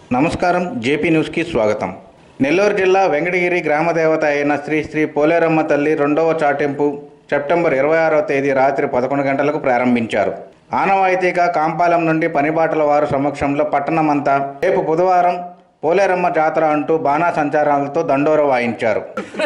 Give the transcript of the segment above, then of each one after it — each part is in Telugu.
నమస్కారం జేపీ న్యూస్కి స్వాగతం నెల్లూరు జిల్లా వెంకటగిరి గ్రామదేవత అయిన శ్రీ శ్రీ పోలేరమ్మ తల్లి రెండవ చాటింపు సెప్టెంబర్ ఇరవై ఆరవ తేదీ రాత్రి పదకొండు గంటలకు ప్రారంభించారు ఆనవాయితీగా కాంపాలెం నుండి పనిబాటల వారు సమక్షంలో పట్టణమంతా రేపు బుధవారం పోలేరమ్మ జాతర అంటూ బాణా సంచారాలతో దండోర వాయించారు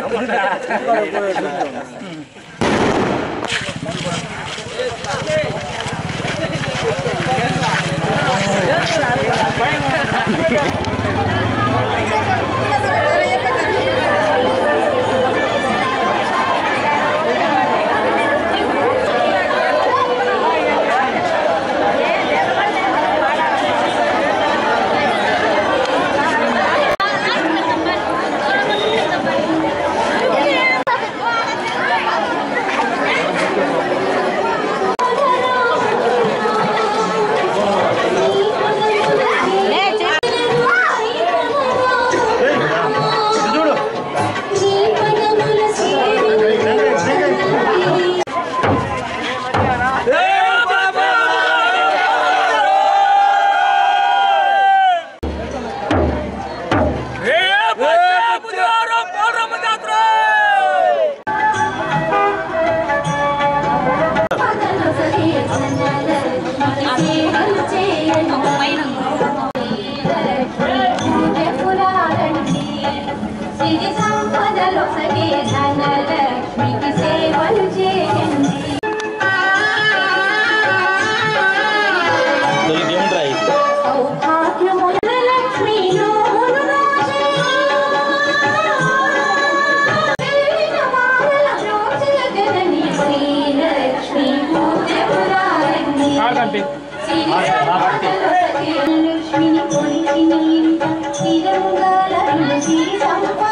సిరి సంపదలో సగే ధనలక్ష్మికి సేవలు చేయండి సౌభాగ్యముల లక్ష్మి నోములు రాజే. వెలిగిన వారల బ్రోచిన గగని శ్రీలక్ష్మి పూజపురాణి. సిరి సంపదలో సగే లక్ష్మిని కొలిచిన ఇంట స్థిరముగా లభించిన సిరి సంపద